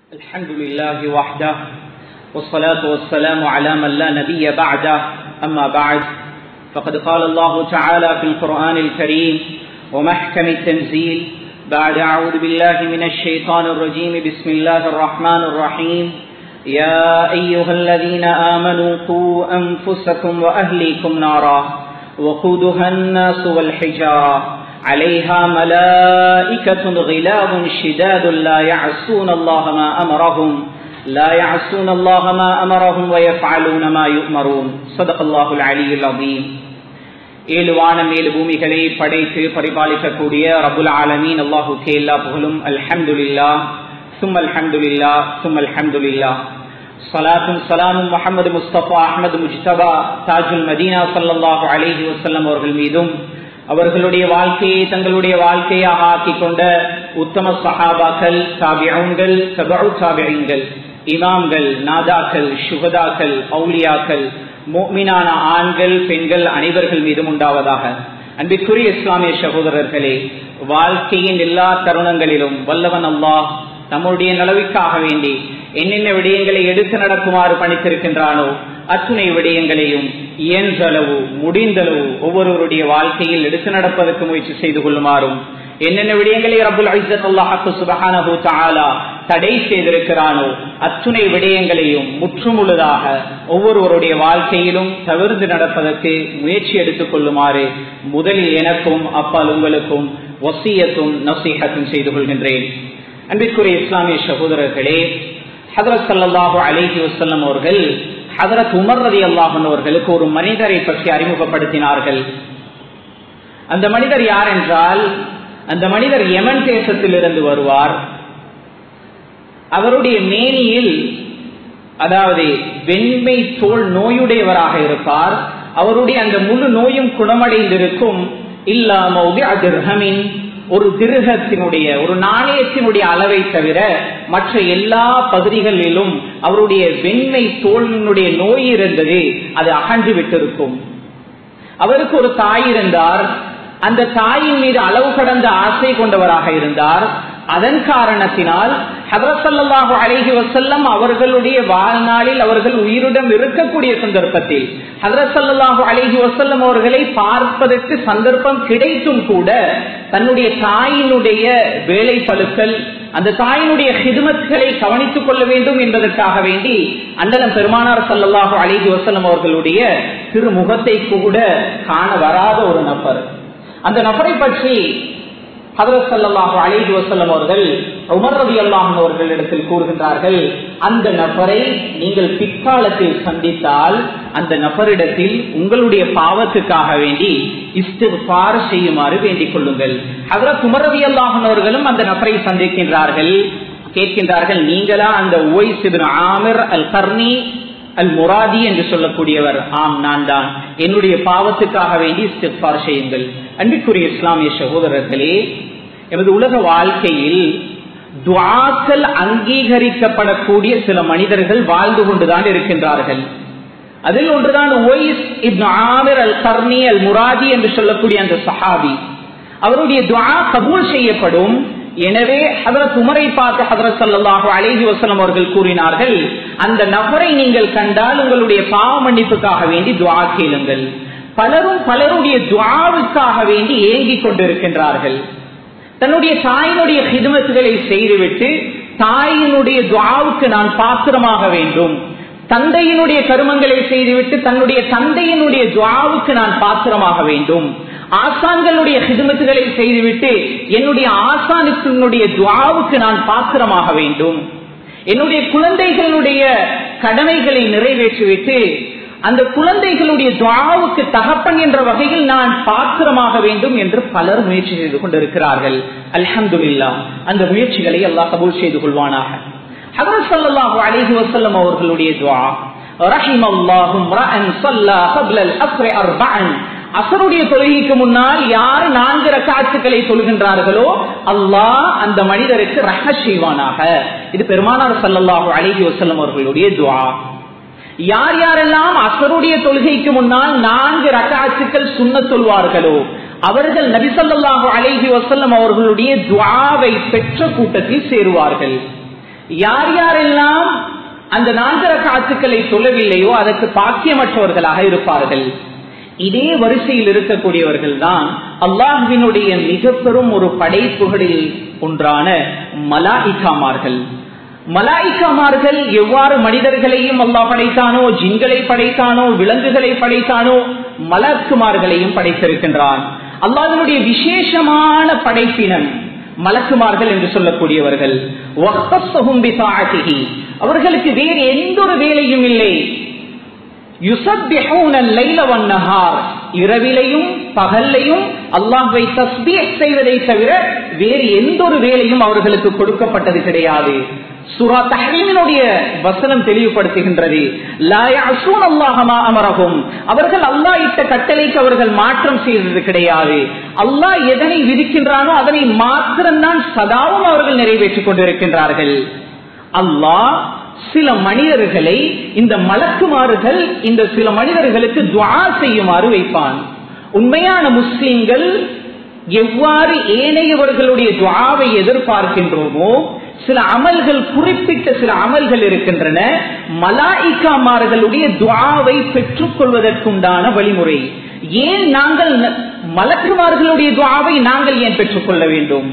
الحمد لله وحده والصلاة والسلام على من لا نبي بعده أما بعد فقد قال الله تعالى في القرآن الكريم ومحكم التنزيل بعد أعوذ بالله من الشيطان الرجيم بسم الله الرحمن الرحيم يا أيها الذين آمنوا قوا أنفسكم وأهليكم نارا وقودها الناس والحجارة عليها ملائكة غلاظ شداد لا يعصون الله ما أمرهم لا يعصون الله ما أمرهم ويفعلون ما يؤمرون صدق الله العلي العظيم ஏழு வானம் ஏழு பூமிகளை படைத்து பரிபாலிக்கக்கூடிய ரபுல் ஆலமீன் அல்லாஹுக்கே எல்லா புகழும் அல்ஹம்துலில்லா சும் அல்ஹம்துலில்லா சும் அல்ஹம்துலில்லா சலாத்தும் சலாமும் முகமது முஸ்தபா அஹமது முஜ்தபா தாஜுல் மதீனா சல்லாஹூ அலிஹி வசல்லம் அவர்கள் மீதும் அவர்களுடைய வாழ்க்கையை தங்களுடைய வாழ்க்கையாக ஆக்கிக் கொண்ட உத்தம சஹாபாக்கள் சாபியங்கள் சபு சாபியங்கள் இமாம்கள் நாதாக்கள் சுகதாக்கள் அவுலியாக்கள் மோமினான ஆண்கள் பெண்கள் அனைவர்கள் மீதும் உண்டாவதாக அன்பிற்குரிய இஸ்லாமிய சகோதரர்களே வாழ்க்கையின் எல்லா தருணங்களிலும் வல்லவன் அல்லாஹ் நம்முடைய நலவிற்காக வேண்டி என்னென்ன விடயங்களை எடுத்து நடக்குமாறு பணித்திருக்கின்றானோ அத்துணை விடயங்களையும் இயன்றளவு முடிந்தளவு ஒவ்வொருவருடைய வாழ்க்கையில் எடுத்து நடப்பதற்கு முயற்சி செய்து கொள்ளுமாறும் என்னென்ன விடயங்களை ரபுல் அல்லாஹு சுபஹானஹு தாலா தடை செய்திருக்கிறானோ அத்துணை விடயங்களையும் முற்றுமுழுதாக ஒவ்வொருவருடைய வாழ்க்கையிலும் தவிர்த்து நடப்பதற்கு முயற்சி எடுத்துக் கொள்ளுமாறு முதலில் எனக்கும் அப்பால் உங்களுக்கும் வசியத்தும் நசீகத்தும் செய்து கொள்கின்றேன் அன்பிற்குரிய இஸ்லாமிய சகோதரர்களே ஹதரத் சல்லாஹூ அலிஹி வசல்லம் அவர்கள் ஹதரத் உமர் ரதி அல்லாஹன் அவர்களுக்கு ஒரு மனிதரை பற்றி அறிமுகப்படுத்தினார்கள் அந்த மனிதர் யார் என்றால் அந்த மனிதர் யமன் தேசத்திலிருந்து வருவார் அவருடைய மேனியில் அதாவது வெண்மை தோல் நோயுடையவராக இருப்பார் அவருடைய அந்த முழு நோயும் குணமடைந்திருக்கும் இல்லாம அதிர்ஹமின் ஒரு திருகத்தினுடைய ஒரு நாணயத்தினுடைய அளவை தவிர மற்ற எல்லா பகுதிகளிலும் அவருடைய வெண்மை தோலினுடைய நோய் இருந்தது அது அகன்று விட்டிருக்கும் அவருக்கு ஒரு தாய் இருந்தார் அந்த தாயின் மீது அளவு கடந்த ஆசை கொண்டவராக இருந்தார் அதன் காரணத்தினால் ஹதரசல்லாஹு அழகி வசல்லம் அவர்களுடைய வாழ்நாளில் அவர்கள் உயிருடன் இருக்கக்கூடிய சந்தர்ப்பத்தில் ஹதரசல்லாஹு அழகி வசல்லம் அவர்களை பார்ப்பதற்கு சந்தர்ப்பம் கிடைத்தும் கூட தன்னுடைய தாயினுடைய வேலை பழுக்கள் அந்த தாயினுடைய ஹிதுமத்களை கவனித்துக் கொள்ள வேண்டும் என்பதற்காக வேண்டி அண்டலம் பெருமானார் சல்லாஹு அழகி வசல்லம் அவர்களுடைய திருமுகத்தை கூட காண வராத ஒரு நபர் அந்த நபரை பற்றி ஹதரத் சல்லாஹு அலிஹி வசல்லம் அவர்கள் உமர் ரவி அல்லாஹன் அவர்களிடத்தில் கூறுகின்றார்கள் அந்த நபரை நீங்கள் பிற்காலத்தில் சந்தித்தால் அந்த நபரிடத்தில் உங்களுடைய பாவத்துக்காக வேண்டி இஸ்திஃபார் செய்யுமாறு வேண்டிக் கொள்ளுங்கள் ஹதரத் உமர் ரவி அல்லாஹன் அவர்களும் அந்த நபரை சந்திக்கின்றார்கள் கேட்கின்றார்கள் நீங்களா அந்த ஓய்ஸ் ஆமிர் அல் கர்னி அல் முராதி என்று சொல்லக்கூடியவர் ஆம் நான் தான் என்னுடைய பாவத்துக்காக வேண்டி இஸ்திஃபார் செய்யுங்கள் அன்பிற்குரிய இஸ்லாமிய சகோதரர்களே எமது உலக வாழ்க்கையில் துவாக்கள் அங்கீகரிக்கப்படக்கூடிய சில மனிதர்கள் வாழ்ந்து கொண்டுதான் இருக்கின்றார்கள் அதில் ஒன்றுதான் ஒய்ஸ் இப்னு ஆமிர் அல் கர்னி அல் முராதி என்று சொல்லக்கூடிய அந்த சஹாபி அவருடைய துவா கபூல் செய்யப்படும் எனவே ஹதரத் உமரை பார்த்து ஹதரத் சல்லாஹு அலேஹி வசலம் அவர்கள் கூறினார்கள் அந்த நபரை நீங்கள் கண்டால் உங்களுடைய பாவ மன்னிப்புக்காக வேண்டி துவா கேளுங்கள் பலரும் பலருடைய துவாவுக்காக வேண்டி ஏங்கிக் கொண்டிருக்கின்றார்கள் தன்னுடைய தாயினுடைய ஹிதமத்துகளை செய்துவிட்டு தாயினுடைய துவாவுக்கு நான் பாத்திரமாக வேண்டும் தந்தையினுடைய கருமங்களை செய்துவிட்டு தன்னுடைய தந்தையினுடைய துவாவுக்கு நான் பாத்திரமாக வேண்டும் ஆசான்களுடைய ஹிதமத்துகளை செய்துவிட்டு என்னுடைய ஆசானுக்கு துவாவுக்கு நான் பாத்திரமாக வேண்டும் என்னுடைய குழந்தைகளுடைய கடமைகளை நிறைவேற்றிவிட்டு அந்த குழந்தைகளுடைய துவாவுக்கு தகப்பன் என்ற வகையில் நான் பாத்திரமாக வேண்டும் என்று பலர் முயற்சி செய்து கொண்டிருக்கிறார்கள் அல்ஹம்துல்லா அந்த முயற்சிகளை எல்லாம் கபூல் செய்து கொள்வானாக ஹதரத் சல்லாஹூ அலிஹி வசல்லம் அவர்களுடைய துவா ரஹிம் அல்லாஹும் அசருடைய தொழுகைக்கு முன்னால் யார் நான்கு ரக்காட்சிகளை சொல்கின்றார்களோ அல்லாஹ் அந்த மனிதருக்கு ரஹ செய்வானாக இது பெருமானார் சல்லாஹூ அலிஹி வசல்லம் அவர்களுடைய துவா யார் யாரெல்லாம் அசருடைய தொழுகைக்கு முன்னால் நான்கு ரக்காட்சிகள் சுண்ண சொல்வார்களோ அவர்கள் நபிசல்லாஹு அலைஹி வசல்லம் அவர்களுடைய துவாவை பெற்ற கூட்டத்தில் சேருவார்கள் யார் யாரெல்லாம் அந்த நான்கு ரக்காத்துக்களை சொல்லவில்லையோ அதற்கு பாக்கியமற்றவர்களாக இருப்பார்கள் இதே வரிசையில் இருக்கக்கூடியவர்கள் தான் அல்லாஹுவினுடைய மிக பெரும் ஒரு படைப்புகளில் ஒன்றான மலாயிகாமார்கள் மலாய்க்காமார்கள் எவ்வாறு மனிதர்களையும் அல்லாஹ் படைத்தானோ ஜின்களை படைத்தானோ விலங்குகளை படைத்தானோ மலக்குமார்களையும் படைத்திருக்கின்றான் அல்லாஹனுடைய விசேஷமான படைப்பினம் மலக்குமார்கள் என்று சொல்லக்கூடியவர்கள் அவர்களுக்கு வேறு எந்த ஒரு வேலையும் இல்லை இரவிலையும் பகல்லையும் அல்லாஹை தஸ்பீ செய்வதை தவிர வேறு எந்த ஒரு வேலையும் அவர்களுக்கு கொடுக்கப்பட்டது கிடையாது சுரா தஹரீமினுடைய வசனம் தெளிவுபடுத்துகின்றது அமரகும் அவர்கள் அல்லாஹ் இட்ட கட்டளைக்கு அவர்கள் மாற்றம் செய்தது கிடையாது அல்லாஹ் எதனை விதிக்கின்றானோ அதனை மாத்திரம்தான் சதாவும் அவர்கள் நிறைவேற்றிக் கொண்டிருக்கின்றார்கள் அல்லாஹ் சில மனிதர்களை இந்த மலக்குமாறுகள் இந்த சில மனிதர்களுக்கு துவா செய்யுமாறு வைப்பான் உண்மையான முஸ்லிம்கள் எவ்வாறு ஏனையவர்களுடைய துவாவை எதிர்பார்க்கின்றோமோ சில அமல்கள் குறிப்பிட்ட சில அமல்கள் இருக்கின்றன மலாய்க்காமார்களுடைய துவாவை பெற்றுக் கொள்வதற்குண்டான வழிமுறை ஏன் நாங்கள் மலக்குமார்களுடைய துவாவை நாங்கள் ஏன் பெற்றுக்கொள்ள வேண்டும்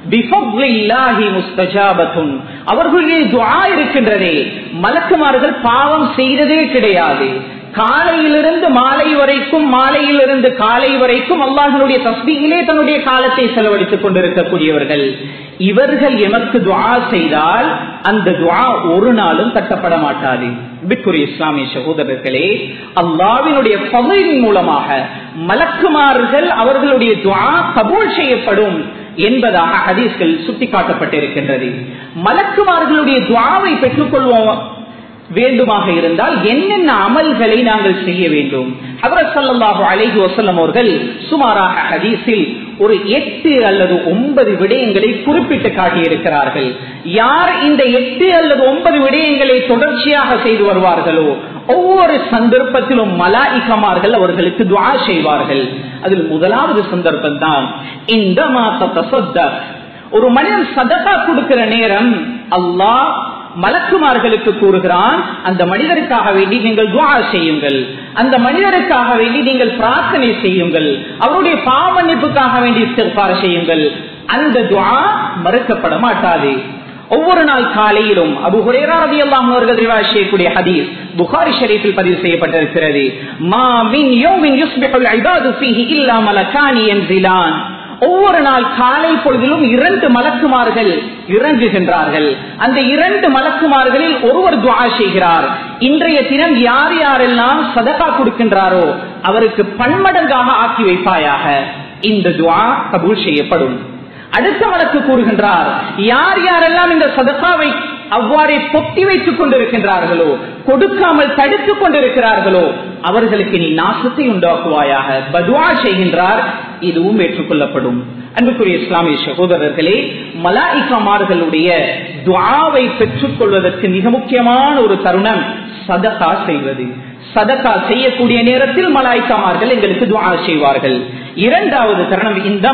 அவர்களுடைய துவா இருக்கின்றதே மலக்குமார்கள் பாவம் செய்ததே கிடையாது காலையிலிருந்து மாலை வரைக்கும் மாலையிலிருந்து காலை வரைக்கும் அல்லாஹனுடைய தஸ்பியிலே தன்னுடைய காலத்தை செலவழித்துக் கொண்டிருக்கக்கூடியவர்கள் இவர்கள் எமக்கு துவா செய்தால் அந்த துவா ஒரு நாளும் தட்டப்பட மாட்டாது பிக்குரிய இஸ்லாமிய சகோதரர்களே அல்லாவினுடைய பகுதியின் மூலமாக மலக்குமார்கள் அவர்களுடைய துவா கபூல் செய்யப்படும் என்பதாக ஹதீஸ்கள் சுட்டிக்காட்டப்பட்டிருக்கின்றது மலக்குமார்களுடைய துவாவை பெற்றுக்கொள்வோம் வேண்டுமாக இருந்தால் என்னென்ன அமல்களை நாங்கள் செய்ய வேண்டும் ஹபரத் சல்லாஹு அலைஹி வசல்லம் அவர்கள் சுமாராக ஹதீஸில் ஒரு எட்டு அல்லது ஒன்பது விடயங்களை குறிப்பிட்டு காட்டியிருக்கிறார்கள் யார் இந்த எட்டு அல்லது ஒன்பது விடயங்களை தொடர்ச்சியாக செய்து வருவார்களோ ஒவ்வொரு சந்தர்ப்பத்திலும் மலாயிகமார்கள் அவர்களுக்கு துவா செய்வார்கள் அதில் முதலாவது சந்தர்ப்பம் தான் இந்த மாத்த ஒரு மனிதன் சதகா கொடுக்கிற நேரம் அல்லாஹ் மலக்குமார்களுக்கு கூறுகிறான் அந்த மனிதருக்காக வேண்டி நீங்கள் துவா செய்யுங்கள் அந்த மனிதருக்காக வேண்டி நீங்கள் பிரார்த்தனை செய்யுங்கள் அவருடைய பாவமன்னிப்புக்காக வேண்டி இஸ்திஃபார் செய்யுங்கள் அந்த துவா மறுக்கப்பட மாட்டாது ஒவ்வொரு நாள் காலையிலும் அபு ஹுரேரா ரவி அல்லாம் அவர்கள் ரிவாய் செய்யக்கூடிய ஹதீஸ் புகாரி ஷரீஃபில் பதிவு செய்யப்பட்டிருக்கிறது மா மின் யோமின் யுஸ்பிஹுல் இபாது ஃபீஹி இல்லா மலகானி என்சிலான் ஒவ்வொரு நாள் காலை பொழுதிலும் இரண்டு மலக்குமார்கள் இறங்குகின்றார்கள் அந்த இரண்டு மலக்குமார்களில் ஒருவர் துவா செய்கிறார் இன்றைய தினம் யார் யாரெல்லாம் சதகா கொடுக்கின்றாரோ அவருக்கு பன்மடங்காக ஆக்கி வைப்பாயாக இந்த துவா கபூல் செய்யப்படும் அடுத்த வழக்கு கூறுகின்றார் யார் யாரெல்லாம் இந்த சதகாவை அவ்வாறே பொத்தி வைத்துக் கொண்டிருக்கின்றார்களோ கொடுக்காமல் தடுத்துக் கொண்டிருக்கிறார்களோ அவர்களுக்கு நீ நாசத்தை உண்டாக்குவாயாக பதுவா செய்கின்றார் இதுவும் ஏற்றுக்கொள்ளப்படும் அன்புக்குரிய இஸ்லாமிய சகோதரர்களே மலாய்கமார்களுடைய துவாவை பெற்றுக் கொள்வதற்கு மிக முக்கியமான ஒரு தருணம் சதகா செய்வது சதகா செய்யக்கூடிய நேரத்தில் மலாய்க்காமார்கள் எங்களுக்கு துவா செய்வார்கள் இரண்டாவது தருணம் இந்த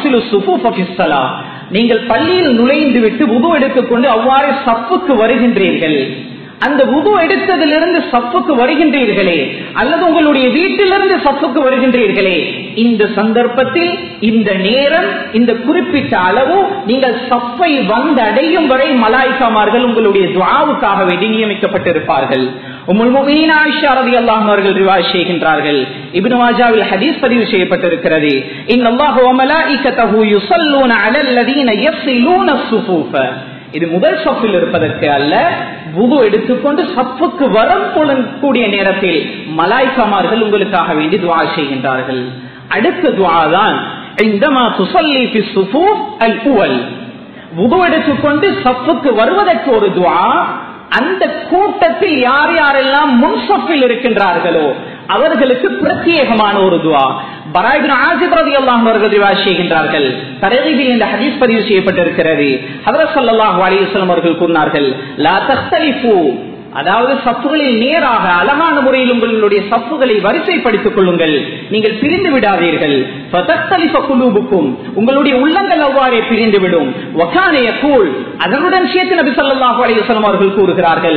நீங்கள் பள்ளியில் நுழைந்து விட்டு உது எடுத்துக் கொண்டு அவ்வாறு சப்புக்கு வருகின்றீர்கள் அந்த உது எடுத்ததிலிருந்து சப்புக்கு வருகின்றீர்களே அல்லது உங்களுடைய வீட்டிலிருந்து சப்புக்கு வருகின்றீர்களே இந்த சந்தர்ப்பத்தில் இந்த நேரம் இந்த குறிப்பிட்ட அளவு நீங்கள் சப்பை வந்தடையும் வரை மலாய்க்காமார்கள் உங்களுடைய துவாவுக்காக வேண்டி நியமிக்கப்பட்டிருப்பார்கள் அவர்கள் ரிவாய் செய்கின்றார்கள் இப்னு மாஜாவில் ஹதீஸ் பதிவு செய்யப்பட்டிருக்கிறது இன்னல்லாஹு வ மலாயிகத்தஹு யுஸல்லூன அலல் லதீன யஸ்ஸிலூன ஸுஃபூஃப இது முதல் சப்பில் இருப்பதற்கு அல்ல புது எடுத்துக்கொண்டு சப்புக்கு வரம் கூடிய நேரத்தில் மலாய்க்கமார்கள் உங்களுக்காக வேண்டி துவா செய்கின்றார்கள் அடுத்த துவா தான் இந்தமா துசல்லி பி சுஃபூஃப் அல் உவல் புது எடுத்துக்கொண்டு சப்புக்கு வருவதற்கு ஒரு துவா அந்த கூட்டத்தில் யார் யாரெல்லாம் முன்சப்பில் இருக்கின்றார்களோ அவர்களுக்கு பிரத்யேகமான ஒரு துவா பராய்பின் ஆசிப் ரதி அல்லாஹ் அவர்கள் துவா செய்கின்றார்கள் தரகிபில் இந்த ஹதீஸ் பதிவு செய்யப்பட்டிருக்கிறது ஹதரத் ஸல்லல்லாஹு அலைஹி வஸல்லம் அவர்கள் கூறினார்கள் லா தக்தலிஃபு அதாவது சப்புகளில் நேராக அழகான முறையில் உங்களுடைய சப்புகளை வரிசைப்படுத்திக் கொள்ளுங்கள் நீங்கள் பிரிந்து விடாதீர்கள் குழுவுக்கும் உங்களுடைய உள்ளங்கள் அவ்வாறே பிரிந்துவிடும் ஒக்கானைய கூழ் அதனுடன் சேர்த்து நபி சொல்லாஹு அலையம் அவர்கள் கூறுகிறார்கள்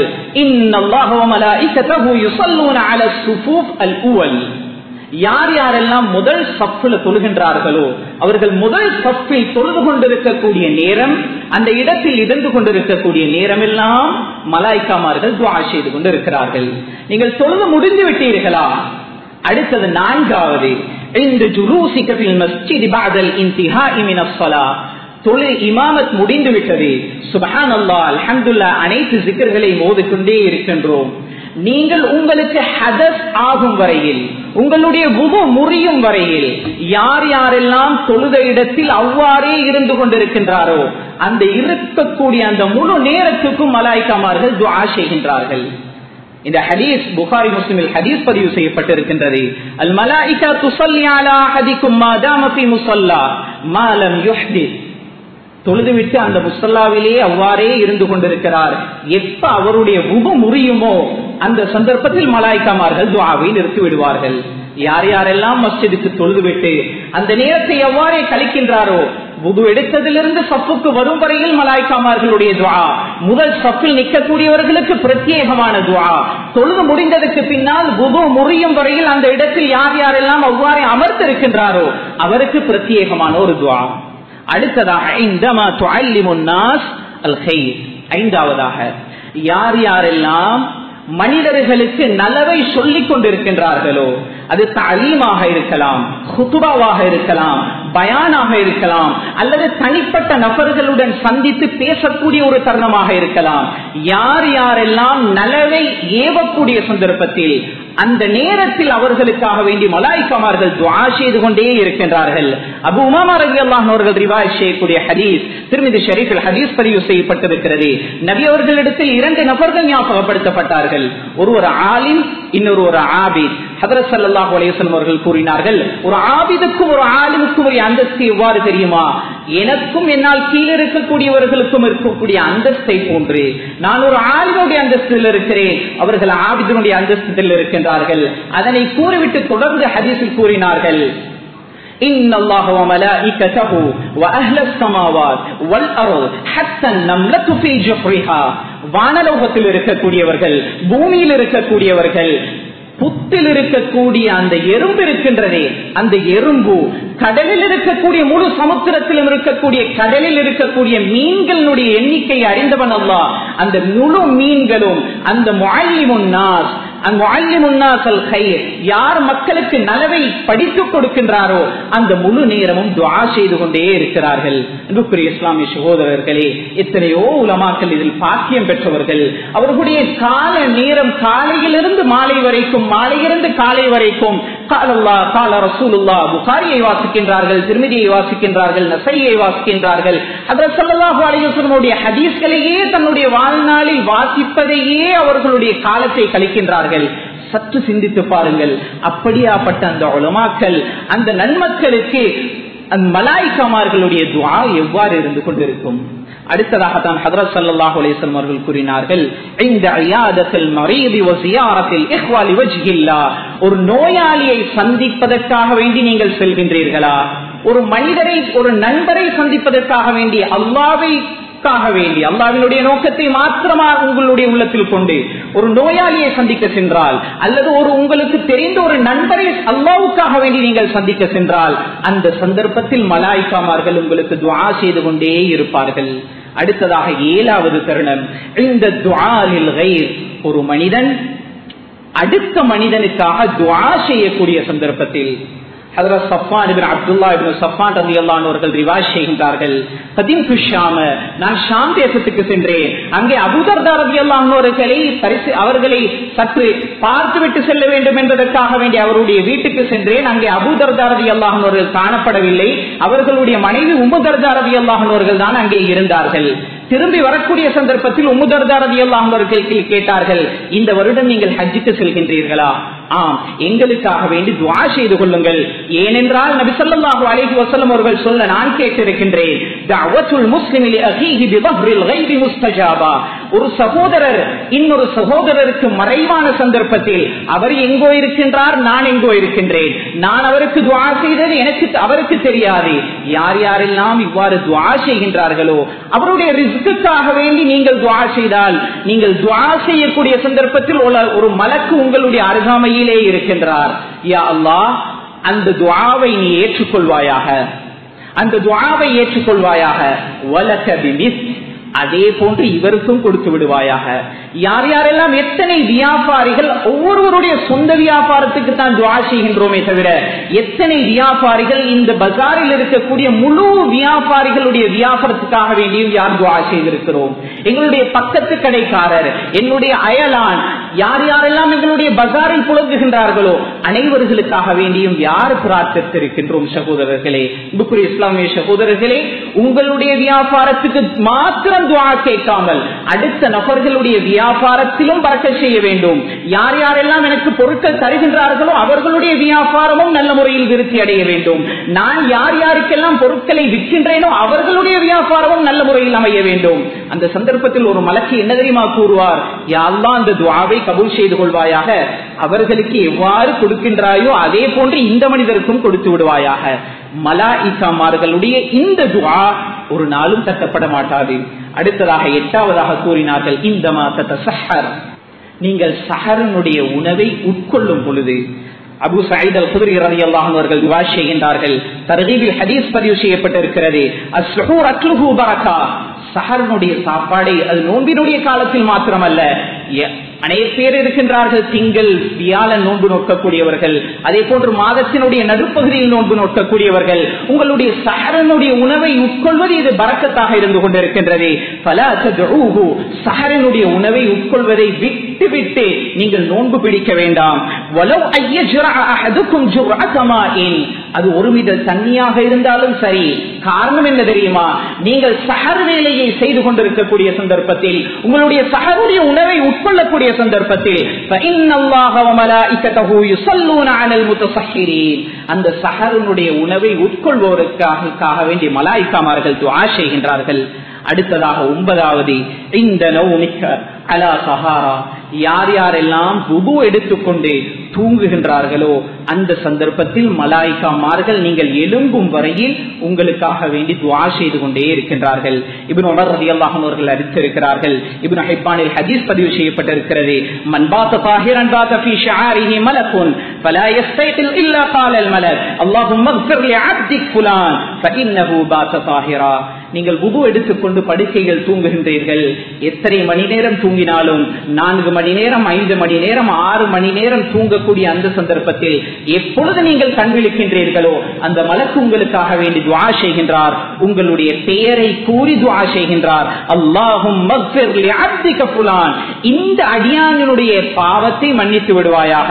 யார் யாரெல்லாம் முதல் சப்புல தொழுகின்றார்களோ அவர்கள் முதல் சப்பில் தொழுது கொண்டிருக்கக்கூடிய நேரம் அந்த இடத்தில் இருந்து கொண்டிருக்கக்கூடிய நேரம் எல்லாம் மலாய்க்காமார்கள் துவா செய்து கொண்டிருக்கிறார்கள் நீங்கள் தொழுது முடிந்து விட்டீர்களா அடுத்தது நான்காவது இந்த ஜுலூசிகத்தில் மஸ்ஜித் பாதல் இன்திஹாஇ மின ஸலா தொழில் இமாமத் முடிந்து விட்டது சுபஹான் அல்லா அல்ஹம்துல்லா அனைத்து சிக்கர்களை மோதிக்கொண்டே இருக்கின்றோம் நீங்கள் உங்களுக்கு ஹதஸ் ஆகும் வரையில் உங்களுடைய குபு முறியும் வரையில் யார் யாரெல்லாம் தொழுத இடத்தில் அவ்வாறே இருந்து கொண்டிருக்கின்றாரோ அந்த இருக்கக்கூடிய அந்த முழு நேரத்துக்கும் மலாய்க்காமார்கள் துவா செய்கின்றார்கள் இந்த ஹதீஸ் புகாரி முஸ்லிமில் ஹதீஸ் பதிவு செய்யப்பட்டிருக்கின்றது அல் மலாய்கா துசல்லி அலா ஹதிக்கும் மாதாம ஃபி முஸல்லா மாலம் யுஹ்தித் தொழுதுவிட்டு அந்த முசல்லாவிலே அவ்வாறே இருந்து கொண்டிருக்கிறார் எப்ப அவருடைய உபு முறியுமோ அந்த சந்தர்ப்பத்தில் மலாய்க்காமார்கள் துவாவை நிறுத்தி விடுவார்கள் யார் யாரெல்லாம் மஸ்ஜிதுக்கு தொழுதுவிட்டு அந்த நேரத்தை எவ்வாறே கழிக்கின்றாரோ புது எடுத்ததிலிருந்து சப்புக்கு வரும் வரையில் மலாய்க்காமார்களுடைய துவா முதல் சப்பில் நிற்கக்கூடியவர்களுக்கு பிரத்யேகமான துவா தொழுது முடிந்ததுக்கு பின்னால் புது முறியும் வரையில் அந்த இடத்தில் யார் யாரெல்லாம் அவ்வாறே அமர்ந்திருக்கின்றாரோ அவருக்கு பிரத்யேகமான ஒரு துவா அடுத்ததாக ஐந்தாவதாக யார் யாரெல்லாம் மனிதர்களுக்கு நலவை சொல்லிக் கொண்டிருக்கின்றார்களோ அது தாலீமாக இருக்கலாம் ஹுத்துபாவாக இருக்கலாம் பயானாக இருக்கலாம் அல்லது தனிப்பட்ட நபர்களுடன் சந்தித்து பேசக்கூடிய ஒரு தருணமாக இருக்கலாம் யார் யாரெல்லாம் நலவை ஏவக்கூடிய சந்தர்ப்பத்தில் அந்த நேரத்தில் அவர்களுக்காக வேண்டி மலாய்க்கமார்கள் துவா செய்து கொண்டே இருக்கின்றார்கள் அபு உமாமா ரவி அல்லாஹ் அவர்கள் ரிவாய் செய்யக்கூடிய ஹதீஸ் திருமதி ஷரீஃபில் ஹதீஸ் பதிவு செய்யப்பட்டிருக்கிறது நபி அவர்களிடத்தில் இரண்டு நபர்கள் ஞாபகப்படுத்தப்பட்டார்கள் ஒருவர் ஆலிம் இன்னொரு ஒரு ஆபித் ஹதரத் சல்லாஹ் அலையம் அவர்கள் கூறினார்கள் ஒரு ஆபிதுக்கும் ஒரு ஆலிமுக்கும் ஒரு அந்தஸ்து எவ்வாறு தெரியுமா எனக்கும் என்னால் கீழே இருக்கக்கூடியவர்களுக்கும் இருக்கக்கூடிய அந்தஸ்தை போன்று நான் ஒரு ஆலிமுடைய அந்தஸ்தில் இருக்கிறேன் அவர்கள் ஆபிதனுடைய அந்தஸ்தில் இருக்கின்றார்கள் அதனை கூறிவிட்டு தொடர்ந்து ஹதீஸில் கூறினார்கள் إن الله وملائكته وأهل السماوات والأرض حتى النملة في جحرها வானலோகத்தில் இருக்கக்கூடியவர்கள் பூமியில் இருக்கக்கூடியவர்கள் புத்தில் இருக்கக்கூடிய அந்த எறும்பு இருக்கின்றதே அந்த எறும்பு கடலில் இருக்கக்கூடிய முழு சமுத்திரத்திலும் இருக்கக்கூடிய கடலில் இருக்கக்கூடிய மீன்களுடைய எண்ணிக்கை அறிந்தவன் அல்லா அந்த முழு மீன்களும் அந்த நாஸ் யார் மக்களுக்கு நலவை படித்துக் கொடுக்கின்றாரோ அந்த முழு நேரமும் துவா செய்து கொண்டே இருக்கிறார்கள் அன்புக்குரிய இஸ்லாமிய சகோதரர்களே எத்தனையோ உலமாக்கள் இதில் பாக்கியம் பெற்றவர்கள் அவர்களுடைய கால நேரம் காலையிலிருந்து மாலை வரைக்கும் மாலையிலிருந்து காலை வரைக்கும் காலல்லா கால ரசூலுல்லா புகாரியை வாசிக்கின்றார்கள் திருமதியை வாசிக்கின்றார்கள் நசையை வாசிக்கின்றார்கள் அதில் சொல்லலாக அலையுடைய ஹதீஸ்களையே தன்னுடைய வாழ்நாளில் வாசிப்பதையே அவர்களுடைய காலத்தை கழிக்கின்றார்கள் சற்று சிந்தித்து பாருங்கள் அப்படியாப்பட்ட அந்த உலமாக்கள் அந்த நன்மக்களுக்கு அந்த மலாய்க்கமார்களுடைய துவா எவ்வாறு இருந்து கொண்டிருக்கும் அடுத்ததாகத்தான் ஹதரத் சல்லாஹ் அலிஸ்லம் அவர்கள் கூறினார்கள் இந்த ஐயாதத்தில் மறையதி வசியாரத்தில் இஹ்வாலி வஜ்கில்லா ஒரு நோயாளியை சந்திப்பதற்காக வேண்டி நீங்கள் செல்கின்றீர்களா ஒரு மனிதரை ஒரு நண்பரை சந்திப்பதற்காக வேண்டி அல்லாவை வேண்டி அல்லாவினுடைய நோக்கத்தை மாத்திரமா உங்களுடைய உள்ளத்தில் கொண்டு ஒரு நோயாளியை சந்திக்க சென்றால் அல்லது ஒரு உங்களுக்கு தெரிந்த ஒரு நண்பரை அல்லாவுக்காக வேண்டி நீங்கள் சந்திக்க சென்றால் அந்த சந்தர்ப்பத்தில் மலாய்க்காமார்கள் உங்களுக்கு துவா செய்து கொண்டே இருப்பார்கள் அடுத்ததாக ஏழாவது தருணம் இந்த துவாலில் ஒரு மனிதன் அடுத்த மனிதனுக்காக துவா செய்யக்கூடிய சந்தர்ப்பத்தில் ஹதரத் சஃபான் இபின் அப்துல்லா இபின் சஃபான் ரதி அவர்கள் ரிவாஜ் செய்கின்றார்கள் கதீம் ஷாம நான் ஷாம் தேசத்துக்கு சென்றேன் அங்கே அபுதர்தா ரதி அல்லாஹர்களை பரிசு அவர்களை சற்று பார்த்துவிட்டு செல்ல வேண்டும் என்பதற்காக வேண்டி அவருடைய வீட்டுக்கு சென்றேன் அங்கே அபுதர்தா ரதி அல்லாஹர்கள் காணப்படவில்லை அவர்களுடைய மனைவி உமுதர்தா ரதி அல்லாஹர்கள் தான் அங்கே இருந்தார்கள் திரும்பி வரக்கூடிய சந்தர்ப்பத்தில் உமுதர்தா ரதி அல்லாஹர்கள் கேட்டார்கள் இந்த வருடம் நீங்கள் ஹஜ்ஜுக்கு செல்கின்றீர்களா ஆம் எங்களுக்காக வேண்டி துவா செய்து கொள்ளுங்கள் ஏனென்றால் நபி ஸல்லல்லாஹு அலைஹி வஸல்லம் அவர்கள் சொல்ல நான் கேட்டிருக்கின்றேன் தஅவத்துல் முஸ்லிமி லிஅஹீஹி பிظهرில் கைபி முஸ்தஜாபா ஒரு சகோதரர் இன்னொரு சகோதரருக்கு மறைவான சந்தர்ப்பத்தில் அவர் எங்கோ இருக்கின்றார் நான் எங்கோ இருக்கின்றேன் நான் அவருக்கு துவா செய்தது எனக்கு அவருக்கு தெரியாது யார் யாரெல்லாம் இவ்வாறு துவா செய்கின்றார்களோ அவருடைய ரிஸ்க்குக்காக வேண்டி நீங்கள் துவா செய்தால் நீங்கள் துவா செய்யக்கூடிய சந்தர்ப்பத்தில் உள்ள ஒரு மலக்கு உங்களுடைய அருகாமையிலே இருக்கின்றார் யா அல்லாஹ் அந்த துவாவை நீ ஏற்றுக்கொள்வாயாக அந்த துவாவை ஏற்றுக்கொள்வாயாக வலக்க பிமிஸ் அதே போன்று இவருக்கும் கொடுத்து விடுவாயாக யார் யாரெல்லாம் எத்தனை வியாபாரிகள் ஒவ்வொருவருடைய சொந்த வியாபாரத்துக்கு தான் துவா செய்கின்றோமே தவிர எத்தனை வியாபாரிகள் இந்த பஜாரில் இருக்கக்கூடிய முழு வியாபாரிகளுடைய வியாபாரத்துக்காக வேண்டியும் யார் துவா செய்திருக்கிறோம் எங்களுடைய பக்கத்து கடைக்காரர் என்னுடைய அயலான் யார் யாரெல்லாம் எங்களுடைய பஜாரில் புழங்குகின்றார்களோ அனைவர்களுக்காக வேண்டியும் யார் பிரார்த்தித்திருக்கின்றோம் சகோதரர்களே புக்குரி இஸ்லாமிய சகோதரர்களே உங்களுடைய வியாபாரத்துக்கு மாத்திரம் துவா கேட்காமல் அடுத்த நபர்களுடைய வியாபாரத்திலும் பறக்க செய்ய வேண்டும் யார் யாரெல்லாம் எனக்கு பொருட்கள் தருகின்றார்களோ அவர்களுடைய வியாபாரமும் நல்ல முறையில் விருத்தி அடைய வேண்டும் நான் யார் யாருக்கெல்லாம் பொருட்களை விற்கின்றேனோ அவர்களுடைய வியாபாரமும் நல்ல முறையில் அமைய வேண்டும் அந்த சந்தர்ப்பத்தில் ஒரு மலக்கு என்ன தெரியுமா கூறுவார் யாரெல்லாம் அந்த துவாவை கபூல் செய்து கொள்வாயாக அவர்களுக்கு எவ்வாறு கொடுக்கின்றாயோ அதே போன்று இந்த மனிதருக்கும் கொடுத்து விடுவாயாக மலாஇக்காமார்களுடைய இந்த துவா ஒரு நாளும் தட்டப்பட மாட்டாது அடுத்ததாக எட்டாவதாக கூறினார்கள் இந்த மாதத்தை சஹர் நீங்கள் சஹரனுடைய உணவை உட்கொள்ளும் பொழுது அபு சயீத் அல் குதிரி ரதி அவர்கள் துவா செய்கின்றார்கள் தர்கீபில் ஹதீஸ் பதிவு செய்யப்பட்டிருக்கிறது அஸ்ஹூர் அக்லுஹு பரக்கா சஹரனுடைய சாப்பாடை அது நோன்பினுடைய காலத்தில் மாத்திரமல்ல அநேக பேர் இருக்கின்றார்கள் திங்கள் வியாழன் நோன்பு நோக்கக்கூடியவர்கள் அதே போன்று மாதத்தினுடைய நடுப்பகுதியில் நோன்பு நோக்கக்கூடியவர்கள் உங்களுடைய சஹரனுடைய உணவை உட்கொள்வது இது பறக்கத்தாக இருந்து கொண்டிருக்கின்றது பல சஹரனுடைய உணவை உட்கொள்வதை விட்டு விட்டு நீங்கள் நோன்பு பிடிக்க வேண்டாம் அது ஒரு மீத தண்ணியாக இருந்தாலும் சரி காரணம் என்ன தெரியுமா நீங்கள் சஹர் வேலையை செய்து கொண்டிருக்கக்கூடிய சந்தர்ப்பத்தில் உங்களுடைய சஹருடைய உணவை உட்கொள்ளக்கூடிய சந்தர்ப்பத்தில் அந்த சஹருனுடைய உணவை உட்கொள்வோருக்காக வேண்டிய மலாய்க்காமார்கள் துவா செய்கின்றார்கள் அடுத்ததாக ஒன்பதாவது இந்த நோமிக்க அலா சஹாரா யார் யாரெல்லாம் உபு எடுத்துக்கொண்டு தூங்குகின்றார்களோ அந்த சந்தர்ப்பத்தில் மலாய்க்காமார்கள் நீங்கள் எழும்பும் வரையில் உங்களுக்காக வேண்டி துவா செய்து கொண்டே இருக்கின்றார்கள் இபின் உமர் ரதி அல்லாஹன் அவர்கள் அறிவித்திருக்கிறார்கள் இபின் ஹைப்பானில் ஹதீஸ் பதிவு செய்யப்பட்டிருக்கிறது மன் பாத்த தாஹிரன் பாத்த ஃபீ ஷஆரிஹி மலக்குன் فلا يستيقظ الا قال الملك اللهم اغفر لعبدك فلان فانه بات طاهرا நீங்கள் உபு எடுத்துக்கொண்டு படுக்கைகள் தூங்குகின்றீர்கள் எத்தனை மணி நேரம் தூங்கினாலும் நான்கு மணி நேரம் ஐந்து மணி நேரம் ஆறு மணி நேரம் தூங்கக்கூடிய அந்த சந்தர்ப்பத்தில் எப்பொழுது நீங்கள் கண் விழிக்கின்றீர்களோ அந்த மலக்கு உங்களுக்காக வேண்டி துவா செய்கின்றார் உங்களுடைய பெயரை கூறி துவா செய்கின்றார் அல்லாஹும் புலான் இந்த அடியானுடைய பாவத்தை மன்னித்து விடுவாயாக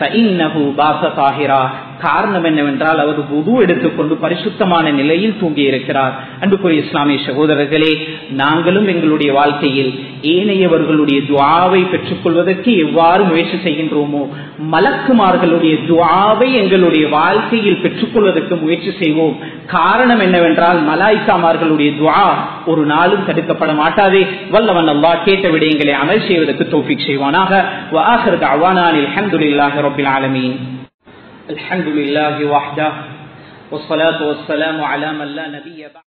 காரணம் என்னவென்றால் அவர் உது எடுத்துக்கொண்டு பரிசுத்தமான நிலையில் தூங்கி இருக்கிறார் அன்புக்குரிய இஸ்லாமிய சகோதரர்களே நாங்களும் எங்களுடைய வாழ்க்கையில் ஏனையவர்களுடைய துவாவை பெற்றுக்கொள்வதற்கு எவ்வாறு முயற்சி செய்கின்றோமோ மலக்குமார்களுடைய துவாவை எங்களுடைய வாழ்க்கையில் பெற்றுக்கொள்வதற்கு முயற்சி செய்வோம் காரணம் என்னவென்றால் மலாய்க்காமார்களுடைய துவா ஒரு நாளும் தடுக்கப்பட மாட்டாதே வல்லவன் அல்லா கேட்ட விடயங்களை அமல் செய்வதற்கு தோப்பிக் செய்வானாக அல்ஹம்துலில்லாஹி ரப்பில் ஆலமீன் الحمد لله وحده والصلاة والسلام على من لا نبي بعد